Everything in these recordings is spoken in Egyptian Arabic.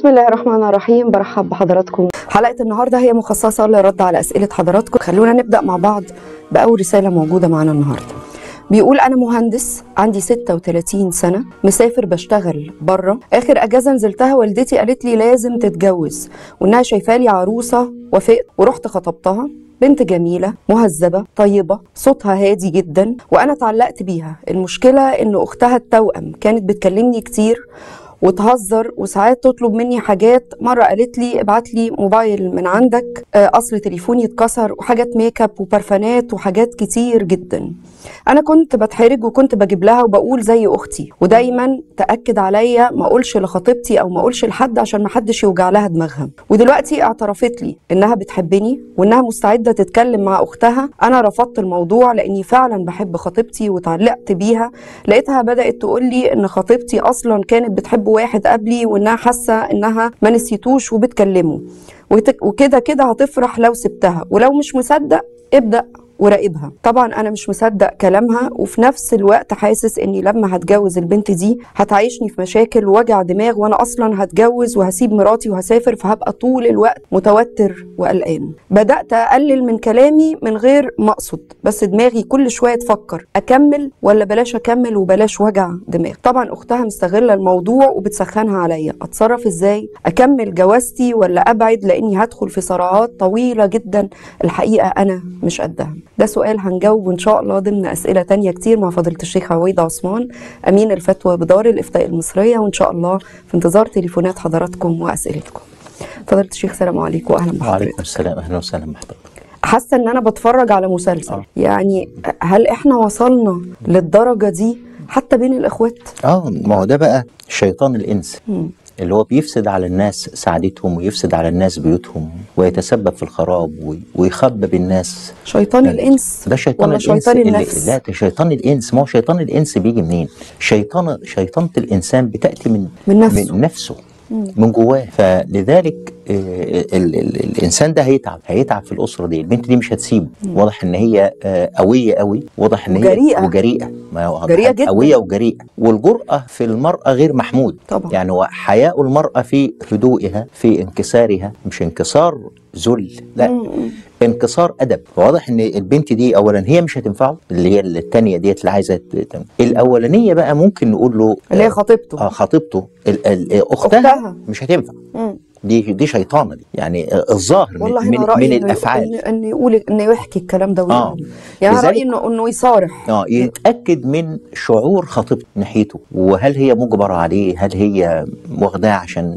بسم الله الرحمن الرحيم برحب بحضراتكم حلقة النهاردة هي مخصصة للرد على أسئلة حضراتكم خلونا نبدأ مع بعض بأول رسالة موجودة معنا النهاردة بيقول أنا مهندس عندي 36 سنة مسافر بشتغل بره آخر أجازة نزلتها والدتي قالت لي لازم تتجوز وإنها شايفالي عروسة وافقت ورحت خطبتها بنت جميلة مهذبة طيبة صوتها هادي جدا وأنا اتعلقت بيها المشكلة إن أختها التوأم كانت بتكلمني كتير وتهزر وساعات تطلب مني حاجات مرة قالت لي ابعت لي موبايل من عندك آه، أصل تليفوني اتكسر وحاجات ميك اب وبرفانات وحاجات كتير جدا أنا كنت بتحرج وكنت بجيب لها وبقول زي أختي ودايما تأكد عليا ما أقولش لخطيبتي أو ما أقولش لحد عشان ما حدش يوجع لها دماغها ودلوقتي اعترفت لي إنها بتحبني وإنها مستعدة تتكلم مع أختها أنا رفضت الموضوع لأني فعلا بحب خطيبتي وتعلقت بيها لقيتها بدأت تقول لي إن خطيبتي أصلا كانت بتحب واحد قبلي وإنها حاسة إنها ما نسيتوش وبتكلمه وت- وكده كده هتفرح لو سبتها ولو مش مصدق ابدأ وراقبها طبعا انا مش مصدق كلامها وفي نفس الوقت حاسس اني لما هتجوز البنت دي هتعيشني في مشاكل ووجع دماغ وانا اصلا هتجوز وهسيب مراتي وهسافر فهبقى طول الوقت متوتر وقلقان بدات اقلل من كلامي من غير ما اقصد بس دماغي كل شويه تفكر اكمل ولا بلاش اكمل وبلاش وجع دماغ طبعا اختها مستغله الموضوع وبتسخنها عليا اتصرف ازاي اكمل جوازتي ولا ابعد لاني هدخل في صراعات طويله جدا الحقيقه انا مش قدها ده سؤال هنجاوبه ان شاء الله ضمن اسئله تانية كتير مع فضيله الشيخ عويضه عثمان امين الفتوى بدار الافتاء المصريه وان شاء الله في انتظار تليفونات حضراتكم واسئلتكم فضيله الشيخ سلام عليكم واهلا بحضرتك وعليكم السلام اهلا وسهلا بحضرتك حاسه ان انا بتفرج على مسلسل آه. يعني هل احنا وصلنا للدرجه دي حتى بين الاخوات اه ما هو ده بقى شيطان الانس مم. اللي هو بيفسد على الناس سعادتهم ويفسد على الناس بيوتهم ويتسبب في الخراب وي- ويخبب الناس شيطان الانس ده شيطان ولا الانس شيطان اللي النفس لا ده شيطان الانس ما هو شيطان الانس بيجي منين؟ شيطان شيطانة الانسان بتاتي من من نفسه. من نفسه من جواه فلذلك آه، ال ال الانسان ده هيتعب هيتعب في الاسره دي البنت دي مش هتسيبه واضح ان هي آه، قويه قوي واضح ان وجريئة. هي وجريئه ما هو جريئة جدا. قويه وجريئه والجرأه في المراه غير محمود طبعا. يعني هو حياء المراه في هدوئها في انكسارها مش انكسار ذل لا انكسار ادب واضح ان البنت دي اولا هي مش هتنفعه اللي هي الثانيه ديت اللي عايزه ت- الاولانيه بقى ممكن نقول له اللي هي خطيبته اه خطيبته ال- ال- اختها, أختها. مش هتنفع مم. دي دي شيطانه دي يعني آه، الظاهر من, والله من, انا رايي من إنه- الافعال إن- انه يقول انه يحكي الكلام ده آه. ويقول يعني انا لذلك- رايي انه انه يصارح اه يتاكد من شعور خطيبته ناحيته وهل هي مجبره عليه هل هي واخداه عشان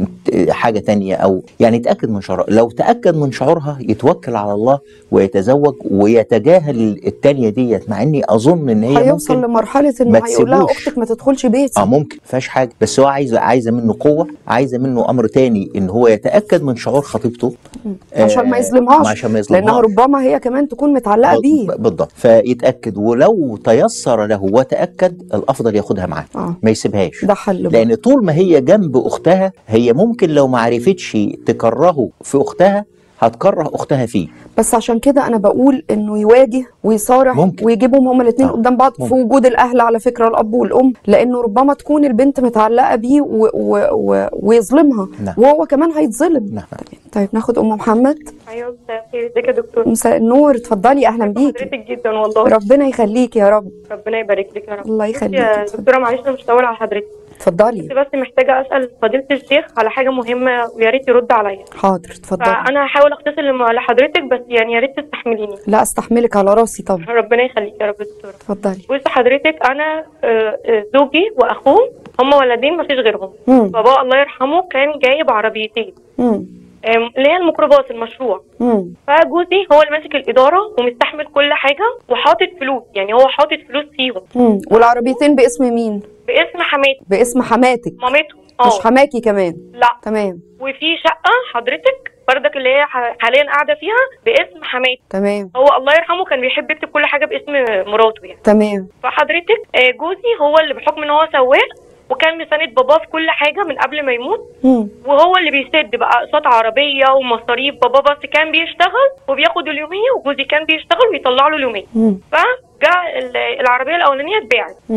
ت- حاجه تانية او يعني يتاكد من شعورها لو تاكد من شعورها يتوكل على الله ويتزوج ويتجاهل التانية ديت مع اني اظن ان هي هيوصل ممكن لمرحله ما انه هيقول لها تسيبوش. اختك ما تدخلش بيتي اه ممكن فيهاش حاجه بس هو عايز عايزه منه قوه عايزه منه امر تاني ان هو يتاكد من شعور خطيبته عشان ما آه، يظلمهاش عشان ما يظلمهاش لانها ربما هي كمان تكون متعلقه بيه ب- بالضبط فيتاكد ولو تيسر له وتاكد الافضل ياخدها معاه آه. ما يسيبهاش ده حل بقى. لان طول ما هي جنب اختها هي ممكن لو ما عرفتش تكرهه في اختها هتكره اختها فيه بس عشان كده انا بقول انه يواجه ويصارح ممكن. ويجيبهم هما الاثنين آه. قدام بعض في ممكن. وجود الاهل على فكره الاب والام لانه ربما تكون البنت متعلقه بيه و و و ويظلمها نعم. وهو كمان هيتظلم نعم. طيب ناخد ام محمد ايوه مساء الخير ازيك يا دكتور مساء النور اتفضلي اهلا بيكي حضرتك جدا والله ربنا يخليك يا رب ربنا يبارك لك يا رب الله بصي يخليك يا اتفضلي. دكتوره معلش انا مش هطول على حضرتك اتفضلي كنت بس محتاجه اسال فضيله الشيخ على حاجه مهمه ويا ريت يرد عليا حاضر اتفضلي فانا هحاول اختصر لم- لحضرتك بس يعني يا ريت تستحمليني لا استحملك على راسي طبعا ربنا يخليك يا رب دكتوره اتفضلي بصي حضرتك انا آه، آه، زوجي واخوه هم ولدين مفيش غيرهم مم. بابا الله يرحمه كان جايب عربيتين مم. آم، اللي هي الميكروباص المشروع مم. فجوزي هو اللي ماسك الاداره ومستحمل كل حاجه وحاطط فلوس يعني هو حاطط فلوس فيهم مم. والعربيتين باسم مين باسم حماتي باسم حماتك مامته مش اه حماكي كمان لا تمام وفي شقه حضرتك بردك اللي هي ح- حاليا قاعده فيها باسم حماتي تمام هو الله يرحمه كان بيحب يكتب كل حاجه باسم مراته يعني تمام فحضرتك آه، جوزي هو اللي بحكم ان هو سواق وكان مساند باباه في كل حاجه من قبل ما يموت مم. وهو اللي بيسد بقى اقساط عربيه ومصاريف بابا بس كان بيشتغل وبياخد اليوميه وجوزي كان بيشتغل ويطلع له اليوميه مم. فجاء ال- العربيه الاولانيه اتباعت مم.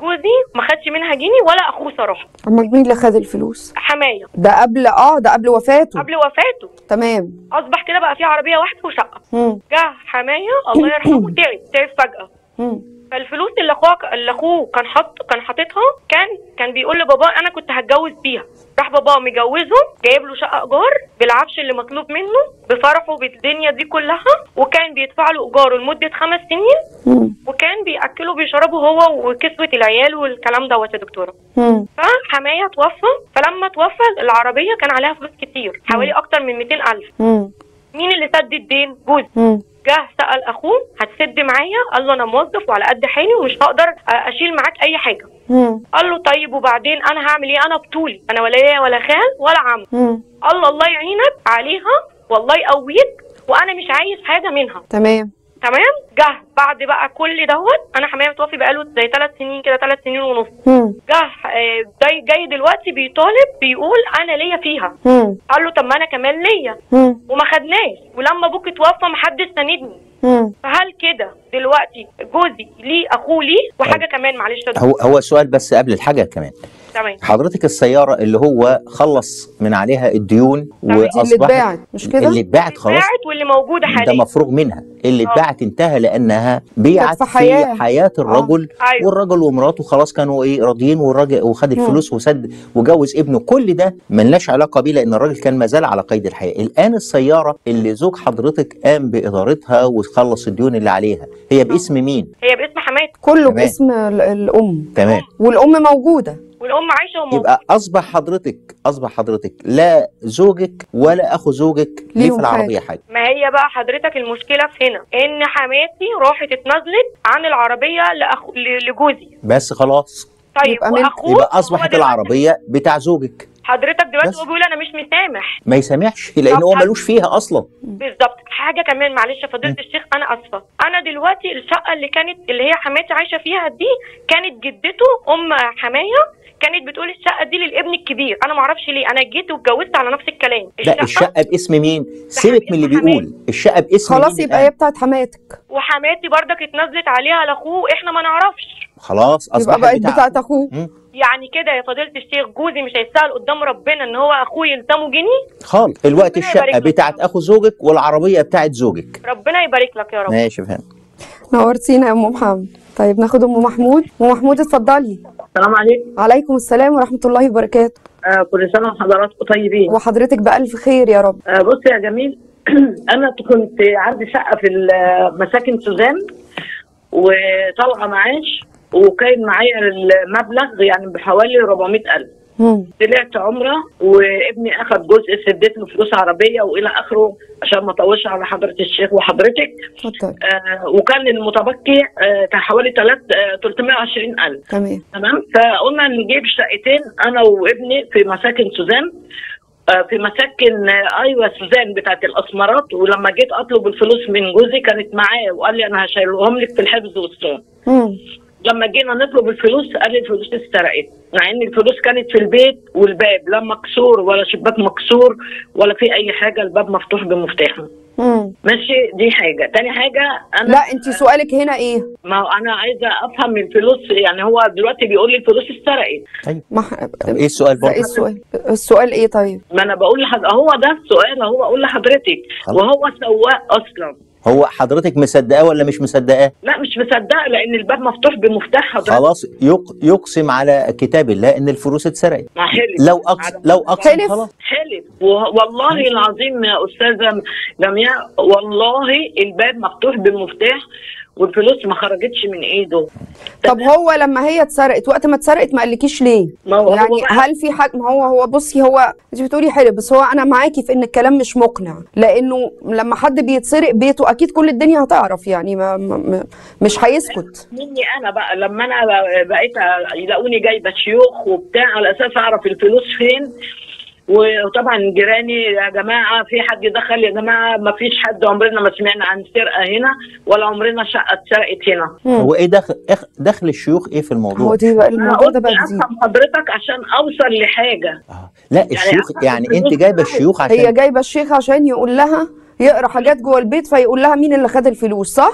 جوزي ما خدش منها جنيه ولا اخوه صراحه امال مين اللي خد الفلوس حمايه ده قبل اه ده قبل وفاته قبل وفاته تمام اصبح كده بقى في عربيه واحده وشقه مم. جه حمايه الله يرحمه تعب تعب فجاه مم. فالفلوس اللي اخوه اللي اخوه كان حاط كان حاططها كان كان بيقول لبابا انا كنت هتجوز بيها راح بابا مجوزه جايب له شقه ايجار بالعفش اللي مطلوب منه بفرحه بالدنيا دي كلها وكان بيدفع له ايجاره لمده خمس سنين مم. وكان بياكله بيشربه هو وكسوه العيال والكلام دوت يا دكتوره مم. فحمايه توفى فلما توفى العربيه كان عليها فلوس كتير حوالي اكتر من 200000 مم. مين اللي سد الدين جوزي مم. جه سأل أخوه هتسد معايا قال له أنا موظف وعلى قد حالي ومش هقدر أشيل معاك أي حاجة مم. قال له طيب وبعدين أنا هعمل إيه أنا بطولي أنا ولا ليا ولا خال ولا عم مم. قال له الله يعينك عليها والله يقويك وأنا مش عايز حاجة منها تمام تمام جه بعد بقى كل دوت أنا حماية متوفي بقاله زي ثلاث سنين كده ثلاث سنين ونص مم. جه آه، جاي جاي دلوقتي بيطالب بيقول أنا ليا فيها مم. قال له طب ما أنا كمان ليا مم. وما خدناش ولما ابوك اتوفى محدش ساندني مم. فهل كده دلوقتي جوزي ليه اخوه ليه وحاجه كمان معلش يا دكتور. هو هو سؤال بس قبل الحاجه كمان تمام حضرتك السياره اللي هو خلص من عليها الديون دي دي اللي واصبحت اتباعت مش كده اللي اتباعت خلاص اتباعت واللي موجوده ده حاليا مفروغ منها اللي آه. اتباعت انتهى لانها بيعت في في حياة. حياه الرجل أيوة. والرجل ومراته خلاص كانوا ايه راضيين والراجل وخد مم. الفلوس وسد وجوز ابنه كل ده ملناش علاقه بيه لان الراجل كان مازال على قيد الحياه الان السياره اللي زوج حضرتك قام بادارتها وخلص الديون اللي عليها هي باسم مين هي باسم حماتي كله تمام. باسم ال- الام تمام والام موجوده والام عايشه وموجوده يبقى اصبح حضرتك اصبح حضرتك لا زوجك ولا اخو زوجك ليه ليهم في العربيه حاجه ما هي بقى حضرتك المشكله في هنا ان حماتي راحت اتنازلت عن العربيه لأخو... ل- لجوزي بس خلاص طيب يبقى ملك. واخوه يبقى هو اصبحت دلوقتي- العربيه بتاع زوجك حضرتك دلوقتي بس. هو بيقول انا مش مسامح ما يسامحش لان طب هو حد- ملوش فيها اصلا بالظبط حاجه كمان معلش يا فضيله الشيخ انا اسفه انا دلوقتي الشقه اللي كانت اللي هي حماتي عايشه فيها دي كانت جدته ام حمايه كانت بتقول الشقه دي للابن الكبير انا ما اعرفش ليه انا جيت واتجوزت على نفس الكلام لا الشقه باسم مين سيبك من اللي باسم بيقول الشقه باسم خلاص مين يبقى الآن؟ هي بتاعت حماتك وحماتي برضك اتنازلت عليها لاخوه احنا ما نعرفش خلاص يبقى اصبحت بقت بتاع بتاعت اخوه مم. يعني كده يا فضيله الشيخ جوزي مش هيسال قدام ربنا ان هو اخوه يلزمه جنيه خالص الوقت ربنا الشقه يبارك لك. بتاعت اخو زوجك والعربيه بتاعت زوجك ربنا يبارك لك يا رب ماشي فهمت نورتينا يا ام محمد طيب ناخد ام محمود ام محمود اتفضلي السلام عليكم عليكم السلام ورحمه الله وبركاته آه كل سنه وحضراتكم طيبين وحضرتك بألف خير يا رب آه بص يا جميل انا كنت عندي شقه في ال- مساكن سوزان وطالعه معاش وكان معايا المبلغ يعني بحوالي 400000 مم. طلعت عمره وابني اخذ جزء سديت له فلوس عربيه والى اخره عشان ما اطولش على حضره الشيخ وحضرتك اتفضل آه وكان المتبقي آه كان حوالي 3 آه 320000 تمام تمام فقلنا نجيب شقتين انا وابني في مساكن سوزان آه، في مساكن آه، ايوه سوزان بتاعت الاسمرات ولما جيت اطلب الفلوس من جوزي كانت معاه وقال لي انا هشيلهم لك في الحفظ والصون مم. لما جينا نطلب الفلوس قال لي الفلوس اتسرقت مع ان الفلوس كانت في البيت والباب لا مكسور ولا شباك مكسور ولا في اي حاجه الباب مفتوح بمفتاح مم. ماشي دي حاجه تاني حاجه انا لا انت سؤالك هنا ايه ما هو انا عايزه افهم الفلوس يعني هو دلوقتي بيقول لي الفلوس اتسرقت طيب ما طب ايه السؤال لا ايه برضه السؤال السؤال ايه طيب ما انا بقول لحد هو ده السؤال هو اقول لحضرتك خلاص. وهو سواق اصلا هو حضرتك مصدقاه ولا مش مصدقاه لا مش مصدقه لان الباب مفتوح بمفتاح حضرتك خلاص يق... يقسم على كتاب الله ان الفلوس اتسرقت ما حلف لو أقسم لو اقسم حلف؟ خلاص حلف و- والله العظيم يا استاذه لمياء والله الباب مفتوح بمفتاح والفلوس ما خرجتش من ايده طب هو لما هي اتسرقت وقت ما اتسرقت ما قالكيش ليه ما هو يعني هو بقى- هل في حاجه ما هو هو بصي هو انت بتقولي حلو بس هو انا معاكي في ان الكلام مش مقنع لانه لما حد بيتسرق بيته اكيد كل الدنيا هتعرف يعني ما ما ما مش هيسكت مني انا بقى لما انا بقيت يلاقوني جايبه شيوخ وبتاع على اساس اعرف الفلوس فين وطبعا جيراني يا جماعه في حد دخل يا جماعه ما فيش حد عمرنا ما سمعنا عن سرقه هنا ولا عمرنا شقه اتسرقت هنا هو ايه دخل إخ- دخل الشيوخ ايه في الموضوع هو دي بقى انا الموضوع قلت ده بقى جديد افهم حضرتك عشان اوصل لحاجه آه. لا الشيوخ عارفة يعني الفلوس انت جايبه بتاعت- الشيوخ هي عشان جايبه الشيخ عشان يقول لها يقرا حاجات جوه البيت فيقول لها مين اللي خد الفلوس صح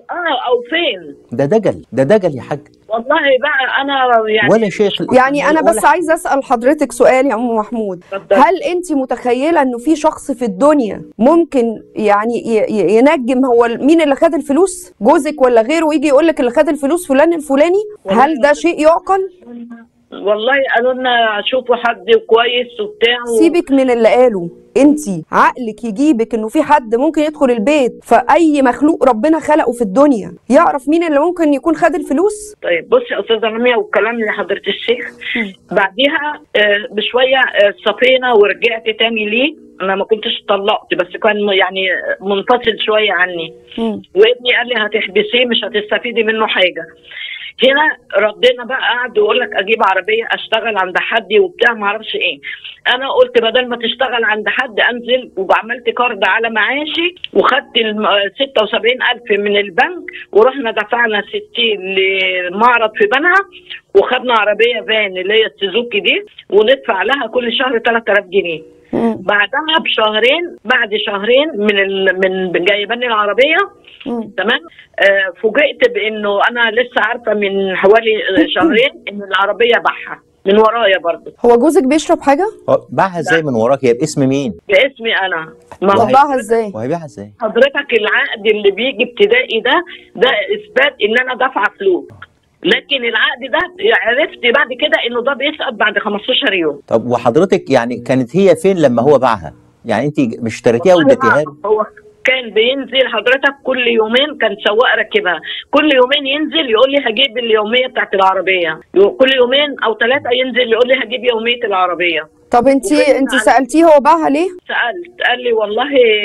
اه او فين ده دجل ده دجل يا حاج والله بقى انا يعني ولا شيخ يعني انا ولا بس عايزه اسال حضرتك سؤال يا ام محمود اتفضل. هل انت متخيله انه في شخص في الدنيا ممكن يعني ي- ي- ينجم هو ال- مين اللي خد الفلوس جوزك ولا غيره ويجي يقول لك اللي خد الفلوس فلان الفلاني هل ده شيء يعقل والله قالوا لنا شوفوا حد كويس وبتاع و... سيبك من اللي قاله انت عقلك يجيبك انه في حد ممكن يدخل البيت فاي مخلوق ربنا خلقه في الدنيا يعرف مين اللي ممكن يكون خد الفلوس طيب بصي يا استاذه رميه والكلام اللي حضرت الشيخ بعديها آه، بشويه آه، صفينا ورجعت تاني ليه انا ما كنتش طلقت بس كان م- يعني منفصل شويه عني وابني قال لي هتحبسيه مش هتستفيدي منه حاجه هنا ردنا بقى قعد يقول لك اجيب عربيه اشتغل عند حد وبتاع ما اعرفش ايه انا قلت بدل ما تشتغل عند حد انزل وعملت كارد على معاشي وخدت ال 76000 من البنك ورحنا دفعنا 60 لمعرض في بنها وخدنا عربيه فان اللي هي السوزوكي دي وندفع لها كل شهر 3000 جنيه بعدها بشهرين بعد شهرين من ال... من جايباني العربيه تمام آه فوجئت بانه انا لسه عارفه من حوالي شهرين ان العربيه باعها من ورايا برضه هو جوزك بيشرب حاجه هو باعها ازاي من وراك هي باسم مين؟ باسمي انا ما طب هو باعها ازاي وهيبيعها ازاي؟ حضرتك العقد اللي بيجي ابتدائي ده ده اثبات ان انا دافعه فلوس لكن العقد ده عرفت بعد كده انه ده بيسقط بعد 15 يوم طب وحضرتك يعني كانت هي فين لما هو باعها؟ يعني انت مش اشتريتيها واديتيها له؟ هو كان بينزل حضرتك كل يومين كان سواق راكبها كل يومين ينزل يقول لي هجيب اليوميه بتاعت العربيه يو- كل يومين او ثلاثه ينزل يقول لي هجيب يوميه العربيه طب انت وفين انت عن- سالتيه هو باعها ليه سالت قال لي والله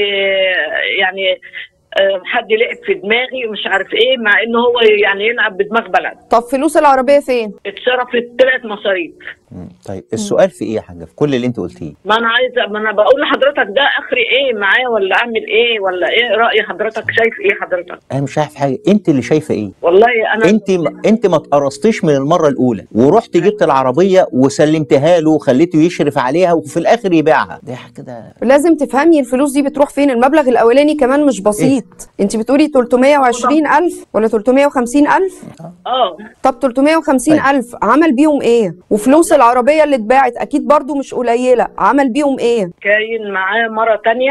يعني آه، حد لعب في دماغي ومش عارف ايه مع انه هو يعني يلعب بدماغ بلد طب فلوس العربيه فين اتصرفت ثلاث مصاريف مم. طيب السؤال في ايه يا حاجه؟ في كل اللي انت قلتيه ما انا عايزه ما انا بقول لحضرتك ده اخري ايه معاه ولا اعمل ايه ولا ايه راي حضرتك شايف ايه حضرتك انا مش عارف حاجه انت اللي شايفه ايه؟ والله انا انت ما انت ما اتقرصتيش من المره الاولى ورحت جبت العربيه وسلمتها له وخليته يشرف عليها وفي الاخر يبيعها ده كده لازم تفهمي الفلوس دي بتروح فين المبلغ الاولاني كمان مش بسيط انت بتقولي 320000 ولا 350000 اه طب 350000 عمل بيهم ايه وفلوس العربيه اللي اتباعت اكيد برضو مش قليله عمل بيهم ايه كاين معاه مره تانية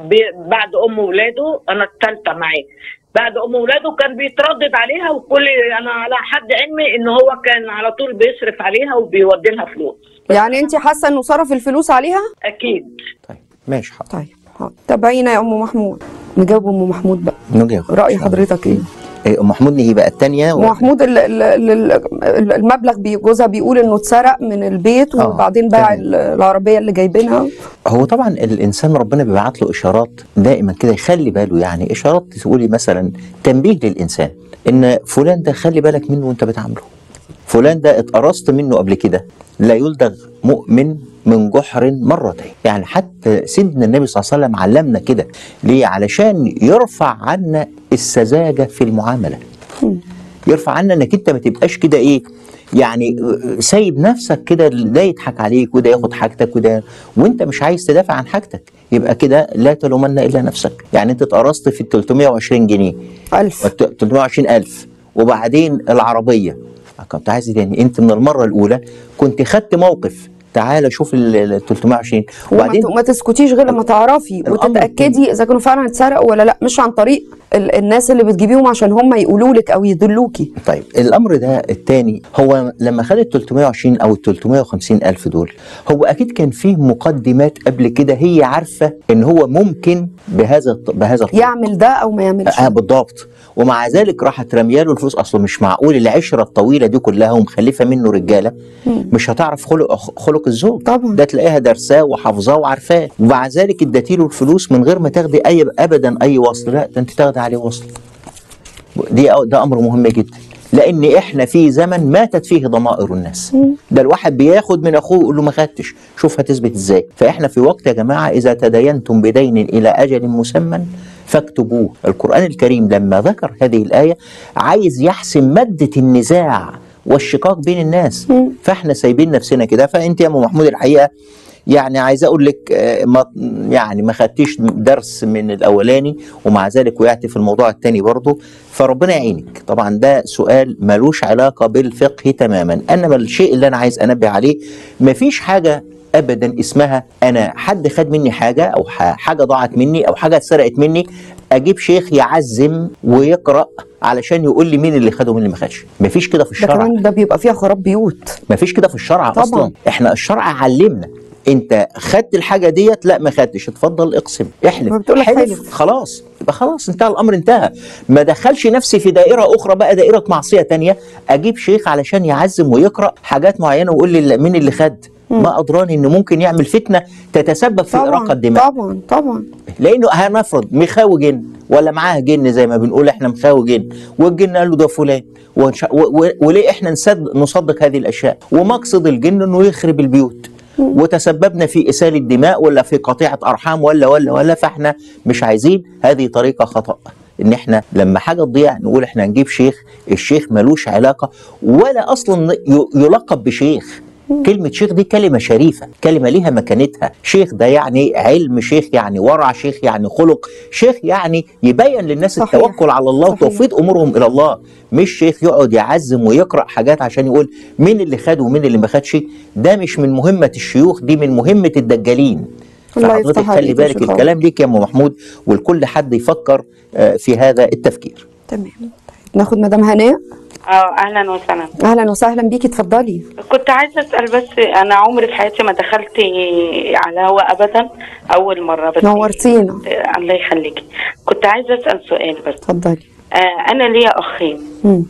ب- بعد ام ولاده انا الثالثه معاه بعد ام ولاده كان بيتردد عليها وكل انا على حد علمي ان هو كان على طول بيصرف عليها وبيودي لها فلوس يعني انت حاسه انه صرف الفلوس عليها اكيد طيب ماشي حاضر طيب حاضر. تابعينا يا ام محمود نجاوب ام محمود بقى نجاوب راي إن شاء الله. حضرتك ايه إيه، ام محمود نهي بقى الثانيه ام محمود ال- ال- ال- ال- المبلغ بي- جوزها بيقول انه اتسرق من البيت آه، وبعدين باع تمام. ال- العربيه اللي جايبينها هو طبعا الانسان ربنا بيبعت له اشارات دائما كده يخلي باله يعني اشارات تقولي مثلا تنبيه للانسان ان فلان ده خلي بالك منه وانت بتعامله فلان ده اتقرصت منه قبل كده لا يلدغ مؤمن من جحر مرتين يعني حتى سيدنا النبي صلى الله عليه وسلم علمنا كده ليه علشان يرفع عنا السذاجه في المعامله يرفع عنا انك انت ما تبقاش كده ايه يعني سايب نفسك كده ده يضحك عليك وده ياخد حاجتك وده وانت مش عايز تدافع عن حاجتك يبقى كده لا تلومن الا نفسك يعني انت اتقرصت في ال 320 جنيه ألف 320 ألف وبعدين العربية كنت عايز إيه تاني انت من المرة الأولى كنت خدت موقف تعالى شوف ال ال 320 وما وبعدين ت- ما تسكتيش غير لما تعرفي الأمر وتتاكدي اذا كانوا فعلا اتسرقوا ولا لا مش عن طريق ال- الناس اللي بتجيبيهم عشان هم يقولوا لك او يدلوكي طيب الامر ده الثاني هو لما خد ال 320 او ال 350 الف دول هو اكيد كان فيه مقدمات قبل كده هي عارفه ان هو ممكن بهذا الط- بهذا الطريق. يعمل ده او ما يعملش آه بالضبط ومع ذلك راحت رمياله الفلوس اصله مش معقول العشره الطويله دي كلها ومخلفه منه رجاله مش هتعرف خلق خلق الزوج طبعا. ده تلاقيها درساه وحافظاه وعارفاه ومع ذلك اديتيله الفلوس من غير ما تاخدي اي ابدا اي وصل لا ده انت تاخدي عليه وصل دي ده امر مهم جدا لان احنا في زمن ماتت فيه ضمائر الناس ده الواحد بياخد من اخوه يقول له ما خدتش شوف هتثبت ازاي فاحنا في وقت يا جماعه اذا تداينتم بدين الى اجل مسمى فاكتبوه القران الكريم لما ذكر هذه الايه عايز يحسم ماده النزاع والشقاق بين الناس فاحنا سايبين نفسنا كده فانت يا ام محمود الحقيقه يعني عايز اقول لك آه، ما يعني ما خدتيش درس من الاولاني ومع ذلك وقعت في الموضوع الثاني برضه فربنا يعينك طبعا ده سؤال ملوش علاقه بالفقه تماما انما الشيء اللي انا عايز انبه عليه مفيش حاجه ابدا اسمها انا حد خد مني حاجه او ح- حاجه ضاعت مني او حاجه اتسرقت مني اجيب شيخ يعزم ويقرا علشان يقول لي مين اللي خده ومين اللي ما خدش مفيش كده في ده الشرع كمان ده بيبقى فيها خراب بيوت ما فيش كده في الشرع طبعاً. اصلا احنا الشرع علمنا انت خدت الحاجه ديت لا ما خدتش اتفضل اقسم احلف ما بتقولك حلف. خلاص يبقى خلاص انتهى الامر انتهى ما دخلش نفسي في دائره اخرى بقى دائره معصيه تانية اجيب شيخ علشان يعزم ويقرا حاجات معينه ويقول لي مين اللي خد ما ادراني انه ممكن يعمل فتنه تتسبب في اراقه طبعا الدماء طبعا طبعا لانه هنفرض مخاوي جن ولا معاه جن زي ما بنقول احنا مخاوي جن والجن قال له ده فلان ونش... و... و... وليه احنا نصدق نصدق هذه الاشياء ومقصد الجن انه يخرب البيوت وتسببنا في اسال الدماء ولا في قطيعه ارحام ولا ولا ولا فاحنا مش عايزين هذه طريقه خطا ان احنا لما حاجه تضيع نقول احنا نجيب شيخ الشيخ ملوش علاقه ولا اصلا ي- يلقب بشيخ كلمة شيخ دي كلمة شريفة كلمة ليها مكانتها شيخ ده يعني علم شيخ يعني ورع شيخ يعني خلق شيخ يعني يبين للناس صحيح. التوكل على الله صحيح. وتوفيض أمورهم إلى الله مش شيخ يقعد يعزم ويقرأ حاجات عشان يقول مين اللي خد ومين اللي ما خدش ده مش من مهمة الشيوخ دي من مهمة الدجالين الله فحضرتك يفتح خلي عليك يا بالك شيخ الكلام ليك يا أم محمود ولكل حد يفكر آه، في هذا التفكير تمام طيب. ناخد مدام هناء اه اهلا وسهلا اهلا وسهلا بيكي اتفضلي كنت عايزه اسال بس انا عمري في حياتي ما دخلت على هوا ابدا اول مره بس نورتينا آه، الله يخليكي كنت عايزه اسال سؤال بس اتفضلي آه انا ليا اخين مم.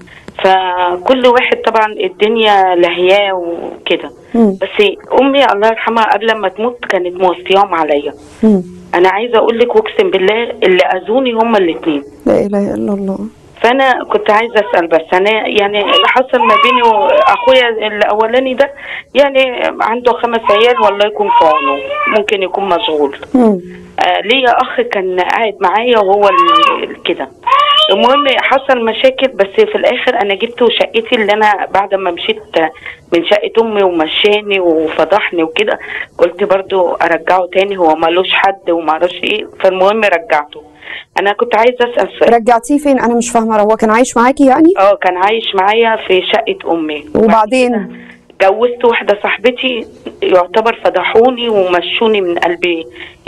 فكل واحد طبعا الدنيا لهياه وكده مم. بس امي الله يرحمها قبل ما تموت كانت موصياهم عليا مم. انا عايزه اقول لك واقسم بالله اللي اذوني هما الاثنين لا اله الا الله فانا كنت عايزه اسال بس انا يعني اللي حصل ما بيني واخويا الاولاني ده يعني عنده خمس عيال والله يكون في عونه ممكن يكون مشغول مم. آه ليا اخ كان قاعد معايا وهو ال- كده المهم حصل مشاكل بس في الاخر انا جبته شقتي اللي انا بعد ما مشيت من شقه امي ومشاني وفضحني وكده قلت برضو ارجعه تاني هو ملوش حد ومعرفش ايه فالمهم رجعته انا كنت عايزه اسال سؤال رجعتيه فين انا مش فاهمه هو كان عايش معاكي يعني اه كان عايش معايا في شقة أمي وبعدين جوزت واحدة صاحبتي يعتبر فضحوني ومشوني من قلب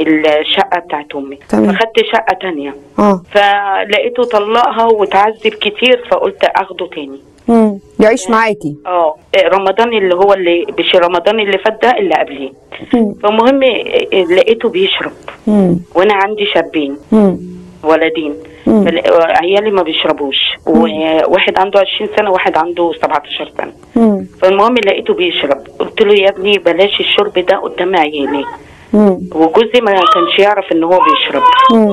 الشقة بتاعت أمي تمام. فخدت شقة تانية اه فلقيته طلقها وتعذب كتير فقلت أخده تاني مم. يعيش معاكي اه رمضان اللي هو اللي مش رمضان اللي فات ده اللي قبليه مم. فالمهم لقيته بيشرب مم. وانا عندي شابين مم. ولدين مم. فل- عيالي ما بيشربوش وواحد عنده 20 سنه وواحد عنده 17 سنه مم. فالمهم لقيته بيشرب قلت له يا ابني بلاش الشرب ده قدام عيالي مم. وجوزي ما كانش يعرف ان هو بيشرب مم.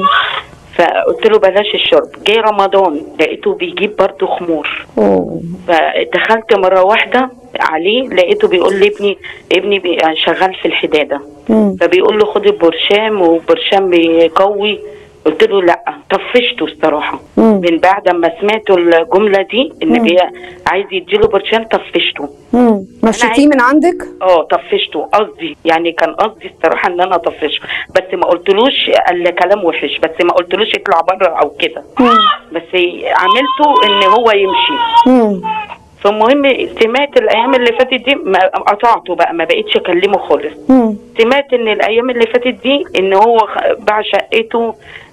فقلت له بلاش الشرب جه رمضان لقيته بيجيب برضه خمور أوه. فدخلت مره واحده عليه لقيته بيقول لي ابني ابني بي- شغال في الحداده مم. فبيقول له خد البرشام وبرشام بيقوي قلت له لا طفشته الصراحه مم. من بعد ما سمعت الجمله دي ان بي عايز يديله برشام طفشته مم. مشيتيه من عندك اه طفشته قصدي يعني كان قصدي الصراحه ان انا اطفشه بس ما قلتلوش الا كلام وحش بس ما قلتلوش اطلع بره او كده بس عملته ان هو يمشي مم. فالمهم سمعت الايام اللي فاتت دي ما قطعته بقى ما بقتش اكلمه خالص مم. سمعت ان الايام اللي فاتت دي ان هو خ- باع شقته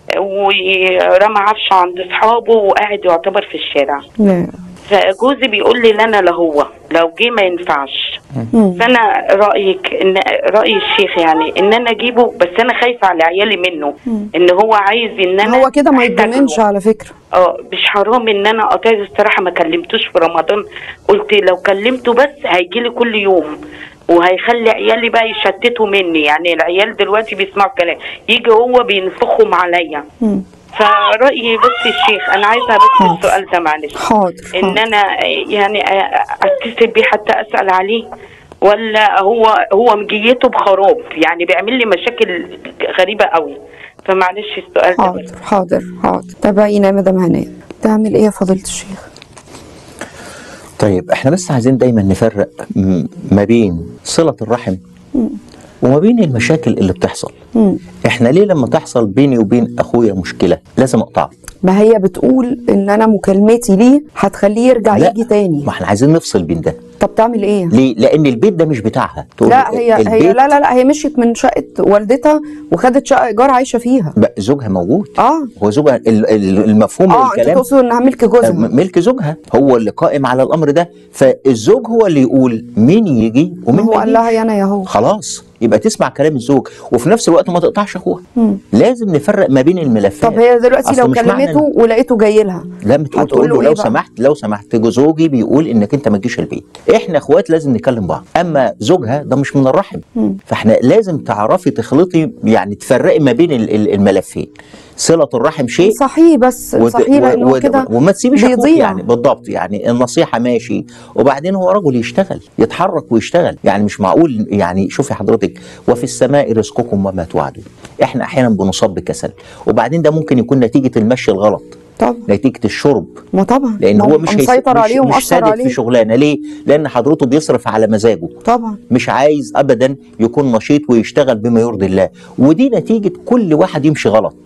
ورمى عفش عند اصحابه وقاعد يعتبر في الشارع لا فجوزي بيقول لي لا انا لا هو لو جه ما ينفعش مم. فانا رايك ان راي الشيخ يعني ان انا اجيبه بس انا خايفه على عيالي منه ان هو عايز ان انا هو كده ما أحتاج له. يتضمنش على فكره اه مش حرام ان انا قطعت الصراحه ما كلمتوش في رمضان قلت لو كلمته بس هيجي لي كل يوم وهيخلي عيالي بقى يشتتوا مني يعني العيال دلوقتي بيسمعوا الكلام يجي هو بينفخهم عليا مم. فرأيي بس الشيخ انا عايزه بس حاضر. السؤال ده معلش حاضر ان حاضر. انا يعني اتصل بيه حتى اسال عليه ولا هو هو مجيته بخراب يعني بيعمل لي مشاكل غريبه قوي فمعلش السؤال ده بس. حاضر حاضر حاضر تابعينا يا مدام هناء تعمل ايه يا فضيله الشيخ طيب احنا بس عايزين دايما نفرق م- ما بين صلة الرحم وما بين المشاكل اللي بتحصل مم. احنا ليه لما تحصل بيني وبين اخويا مشكله لازم اقطعها ما هي بتقول ان انا مكالمتي ليه هتخليه يرجع لا، يجي تاني ما احنا عايزين نفصل بين ده طب تعمل ايه ليه لان البيت ده مش بتاعها تقول لا لي هي هي البيت لا لا لا هي مشيت من شقه والدتها وخدت شقه ايجار عايشه فيها بقى زوجها موجود اه هو زوجها ال- ال- المفهوم من اه انت الكلام تقصد انها ملك جوزها م- ملك زوجها هو اللي قائم على الامر ده فالزوج هو اللي يقول مين يجي ما ومين هو ما قال يجيش لها يا انا يا هو خلاص يبقى تسمع كلام الزوج وفي نفس الوقت ما تقطعش اخوها مم. لازم نفرق ما بين الملفات طب هي دلوقتي أصل لو مش معنى كلمته ولقيته جاي لها لا بتقول هتقول تقول له له إيه لو بقى؟ سمحت لو سمحت زوجي بيقول انك انت ما تجيش البيت احنا اخوات لازم نكلم بعض اما زوجها ده مش من الرحم مم. فاحنا لازم تعرفي تخلطي يعني تفرقي ما بين ال- ال- الملفين صله الرحم شيء صحيح بس وت- صحيح و- لانه و- كده وما تسيبيش اخوك بيضيع. يعني بالضبط يعني النصيحه ماشي وبعدين هو رجل يشتغل يتحرك ويشتغل يعني مش معقول يعني شوفي حضرتك وفي السماء رزقكم وما توعدون احنا احيانا بنصاب بكسل وبعدين ده ممكن يكون نتيجه المشي الغلط طب نتيجه الشرب ما طبعا لان ما هو مش هيس- مسيطر مش, عليه مش ومأثر سادد عليه في شغلانه ليه؟ لان حضرته بيصرف على مزاجه طبعا مش عايز ابدا يكون نشيط ويشتغل بما يرضي الله ودي نتيجه كل واحد يمشي غلط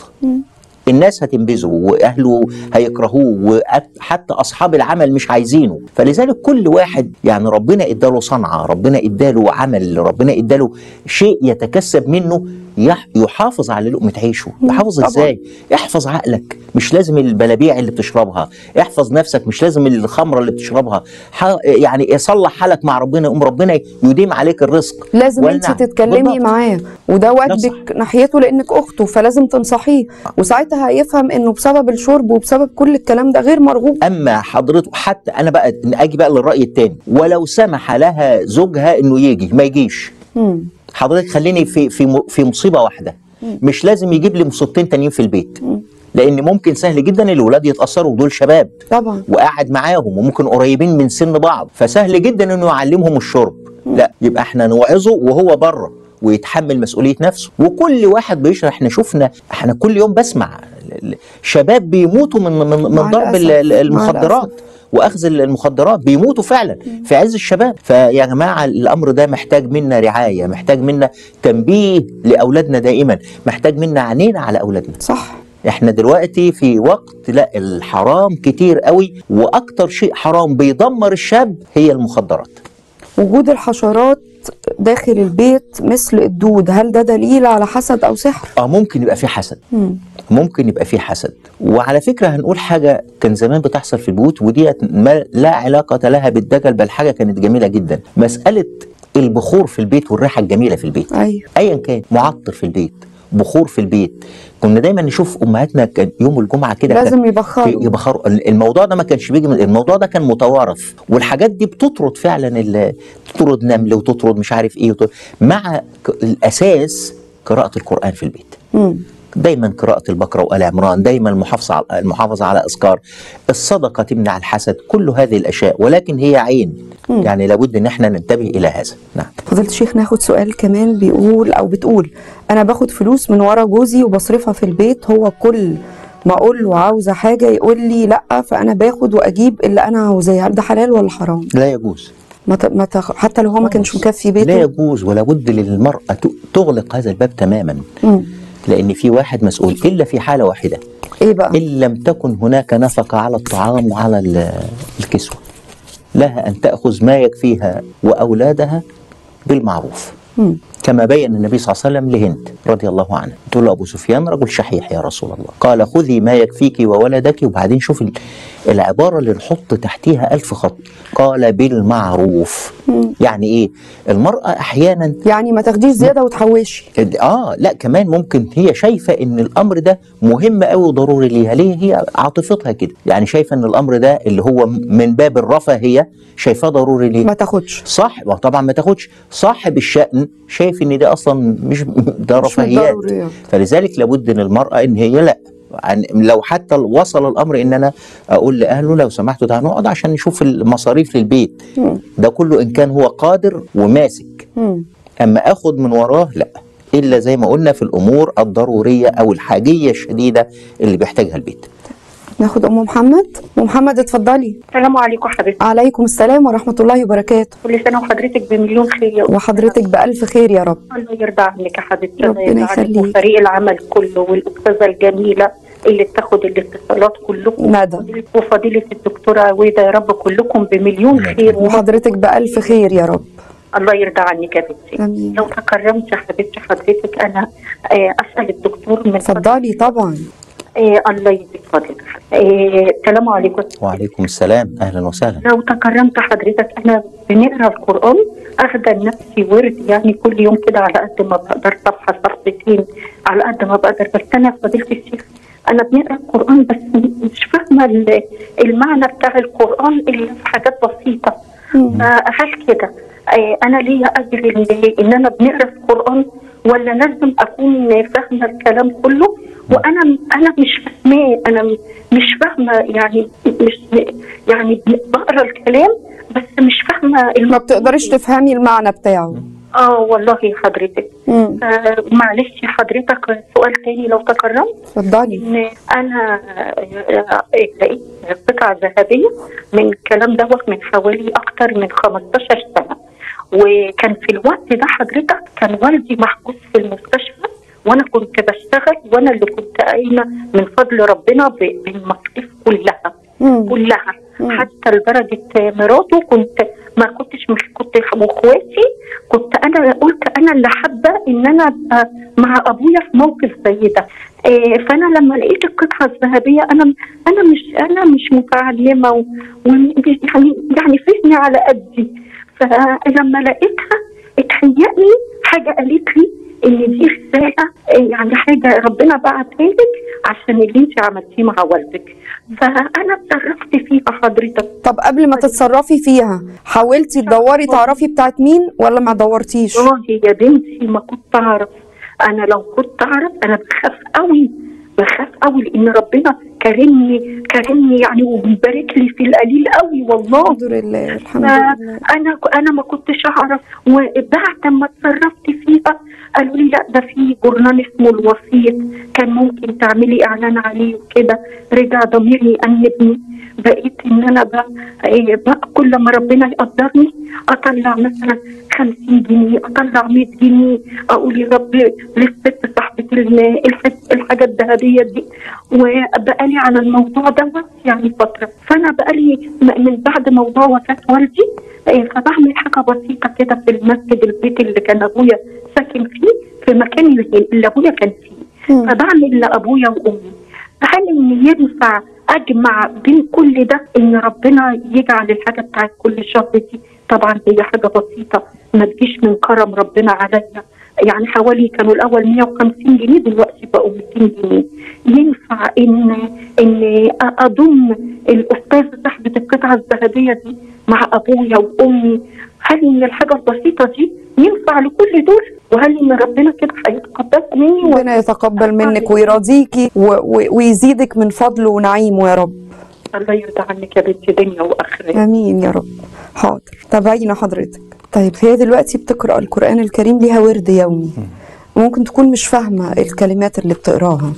الناس هتنبذه واهله هيكرهوه وحتى اصحاب العمل مش عايزينه فلذلك كل واحد يعني ربنا اداله صنعه ربنا اداله عمل ربنا اداله شيء يتكسب منه يح- يحافظ على لقمه عيشه يحافظ طبعاً. ازاي احفظ عقلك مش لازم البلابيع اللي بتشربها احفظ نفسك مش لازم الخمره اللي بتشربها ح- يعني يصلح حالك مع ربنا يقوم ربنا يديم عليك الرزق لازم انت والنعم. تتكلمي بالضبط. معاه وده واجبك ناحيته لانك اخته فلازم تنصحيه وساعتها هيفهم انه بسبب الشرب وبسبب كل الكلام ده غير مرغوب اما حضرته حتى انا بقى اجي بقى للراي الثاني ولو سمح لها زوجها انه يجي ما يجيش مم. حضرتك خليني في في م- في مصيبه واحده مش لازم يجيب لي مصيبتين تانيين في البيت لان ممكن سهل جدا الولاد يتاثروا ودول شباب طبعا وقاعد معاهم وممكن قريبين من سن بعض فسهل جدا انه يعلمهم الشرب لا يبقى احنا نوعظه وهو بره ويتحمل مسؤوليه نفسه وكل واحد بيشرح احنا شفنا احنا كل يوم بسمع ال- ال- شباب بيموتوا من من, من مع ضرب ال- الأسف. ال- مع المخدرات الأسف. واخذ المخدرات بيموتوا فعلا في عز الشباب فيا جماعه الامر ده محتاج منا رعايه محتاج منا تنبيه لاولادنا دائما محتاج منا عينينا على اولادنا صح احنا دلوقتي في وقت لا الحرام كتير قوي واكتر شيء حرام بيدمر الشاب هي المخدرات وجود الحشرات داخل البيت مثل الدود هل ده دليل على حسد او سحر اه ممكن يبقى في حسد مم. ممكن يبقى في حسد وعلى فكره هنقول حاجه كان زمان بتحصل في البيوت ودي ما لا علاقه لها بالدجل بل حاجه كانت جميله جدا مساله البخور في البيت والريحه الجميله في البيت ايوه ايا كان معطر في البيت بخور في البيت كنا دايما نشوف امهاتنا كان يوم الجمعه كده كان لازم يبخروا يبخروا الموضوع ده ما كانش بيجي من الموضوع ده كان متوارث والحاجات دي بتطرد فعلا ال- تطرد نمل وتطرد مش عارف ايه وتطرد مع ك- الاساس قراءه القران في البيت مم. دايما قراءة البقرة وآل عمران دايما المحافظة على المحافظة على أذكار الصدقة تمنع الحسد كل هذه الأشياء ولكن هي عين مم. يعني لابد أن احنا ننتبه إلى هذا نعم فضيلة الشيخ ناخد سؤال كمان بيقول او بتقول انا باخد فلوس من ورا جوزي وبصرفها في البيت هو كل ما اقول له عاوزه حاجه يقول لي لا فانا باخد واجيب اللي انا عاوزاه هل ده حلال ولا حرام لا يجوز ما ت... ما تخ... حتى لو هو ما كانش مكفي لا بيته يجوز ولا بد للمرأة ت- تغلق هذا الباب تماما مم. لأن في واحد مسؤول إلا في حالة واحدة ايه بقى إن لم تكن هناك نفقة على الطعام وعلى ال- الكسوة لها أن تأخذ ما يكفيها وأولادها بالمعروف مم. كما بين النبي صلى الله عليه وسلم لهند رضي الله عنها تقول له أبو سفيان رجل شحيح يا رسول الله قال خذي ما يكفيك وولدك وبعدين شوف ال- العبارة اللي نحط تحتيها ألف خط قال بالمعروف يعني إيه المرأة أحيانا يعني ما تاخديش زياده وتحوشي اه لا كمان ممكن هي شايفه ان الامر ده مهم قوي وضروري ليها ليه هي عاطفتها كده يعني شايفه ان الامر ده اللي هو من باب الرفاهيه شايفاه ضروري ليه ما تاخدش صح طبعا ما تاخدش صاحب الشأن شايف ان ده اصلا مش ده مش من رفاهيات الضروريات. فلذلك لابد ان المرأة ان هي لا عن لو حتى وصل الامر ان انا اقول لاهله لو سمحتوا ده هنقعد عشان نشوف المصاريف للبيت مم. ده كله ان كان هو قادر وماسك مم. اما اخد من وراه لا الا زي ما قلنا في الامور الضروريه او الحاجيه الشديده اللي بيحتاجها البيت ناخد ام محمد ام محمد اتفضلي السلام عليكم حبيبتي عليكم السلام ورحمه الله وبركاته كل سنه وحضرتك بمليون خير يا أم. وحضرتك بالف خير يا رب الله يرضى عنك يا حبيبتي ربنا الله يرضى عنك يخليك. وفريق العمل كله والاستاذه الجميله اللي بتاخد الاتصالات كلكم ندى وفضيله الدكتوره عويده يا رب كلكم بمليون خير وحضرتك بالف خير يا رب الله يرضى عنك يا بنتي امين لو تكرمت يا حبيبتي حضرتك انا آه، اسال الدكتور من اتفضلي طبعا آه الله يديك فضلك آه، السلام عليكم وعليكم السلام اهلا وسهلا لو تكرمت حضرتك انا بنقرا القران اخده لنفسي ورد يعني كل يوم كده على قد ما بقدر صفحه صفحتين على قد ما بقدر بس انا فضيله الشيخ انا بنقرا القران بس مش فاهمه ال- المعنى بتاع القران الا في حاجات بسيطه فهل كده آه، انا ليا اجر ال- ان انا بنقرا القران ولا لازم اكون فاهمه الكلام كله وانا انا مش فاهماه انا م- مش فاهمه يعني مش يعني بقرا الكلام بس مش فاهمه ما بتقدريش تفهمي المعنى بتاعه اه والله حضرتك مم. آه معلش حضرتك سؤال تاني لو تكرمت اتفضلي ان انا آه، لقيت قطعه ذهبيه من الكلام دوت من حوالي اكتر من 15 سنه وكان في الوقت ده حضرتك كان والدي محجوز في المستشفى وانا كنت بشتغل وانا اللي كنت قايمه من فضل ربنا ب- بالمصاريف كلها مم. كلها مم. حتى لدرجه مراته كنت ما كنتش مش كنت واخواتي كنت انا قلت انا اللي حابه ان انا ابقى مع ابويا في موقف زي ده إيه فانا لما لقيت القطعه الذهبيه انا انا مش انا مش متعلمه و- ويعني يعني فهمي على قدي فلما لقيتها اتهيألي حاجه قالت لي ان دي رساله إيه يعني حاجه ربنا بعتها لك عشان اللي انت عملتيه مع والدك فانا اتصرفت فيها حضرتك طب قبل ما تتصرفي فيها حاولتي تدوري تعرفي بتاعت مين ولا ما دورتيش والله يا بنتي ما كنت اعرف انا لو كنت اعرف انا بخاف قوي بخاف قوي لان ربنا كرمني كرمني يعني ومبارك لي في القليل قوي والله الحمد لله الحمد لله انا انا ما كنتش اعرف وبعد ما اتصرفت فيها قالوا لي لا ده في جورنال اسمه الوسيط كان ممكن تعملي اعلان عليه وكده رجع ضميري يأنبني بقيت ان انا بقى, إيه بقى كل ما ربنا يقدرني اطلع مثلا 50 جنيه اطلع 100 جنيه اقول يا رب للست صاحبه ال- الح- الحاجه الذهبيه دي وبقالي على الموضوع دوت يعني فتره فانا بقالي م- من بعد موضوع وفاه والدي إيه، فبعمل حاجه بسيطه كده في المسجد البيت اللي كان ابويا ساكن فيه في المكان اللي اللي ابويا كان فيه مم. فبعمل لابويا وامي فهل ان ينفع اجمع بين كل ده ان ربنا يجعل الحاجه بتاعت كل شهر دي طبعا هي حاجه بسيطه ما تجيش من كرم ربنا عليا يعني حوالي كانوا الاول 150 جنيه دلوقتي بقوا 200 جنيه ينفع ان ان اضم الاستاذه صاحبه القطعه الذهبيه دي مع ابويا وامي هل ان الحاجه البسيطه دي ينفع لكل دول وهل ان ربنا كده هيتقبلها مني ولا ربنا يتقبل منك ويرضيكي و- و- ويزيدك من فضله ونعيمه يا رب الله يرضى عنك يا بنتي دنيا واخره امين يا رب حاضر تابعينا حضرتك طيب هي دلوقتي بتقرا القران الكريم ليها ورد يومي ممكن تكون مش فاهمه الكلمات اللي بتقراها